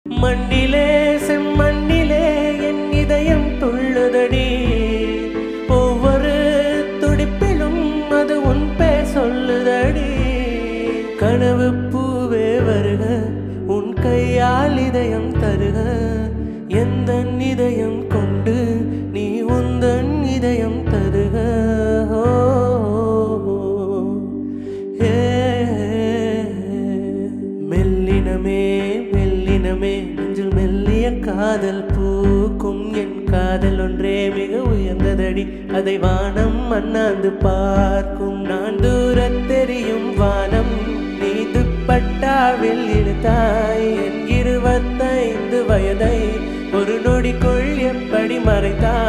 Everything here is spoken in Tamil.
மண்ணிலே செம்மண்ணிலே என் இதயம் துள்ளுதடி ஒவ்வொரு துடிப்பிலும் அது உன் பேர் சொல்லுதடி கனவு பூவே வருக உன் கையால் இதயம் தருக எந்த இதயம் கொண்டு நீ உந்தன் இதயம் தருக ஓ, ஓ, ஓ. ஏ, மெல்லினமே மெல்லினமே நெஞ்சில் மெல்லிய காதல் பூக்கும் என் காதல் ஒன்றே மிக உயர்ந்ததடி அதை வானம் மண்ணாந்து பார்க்கும் நான் தூரத் தெரியும் வானம் நீ துப்பட்டாவில் இழுத்தாய் என் இருபத்தைந்து வயதை ஒரு நொடிக்குள் எப்படி மறைத்தாய்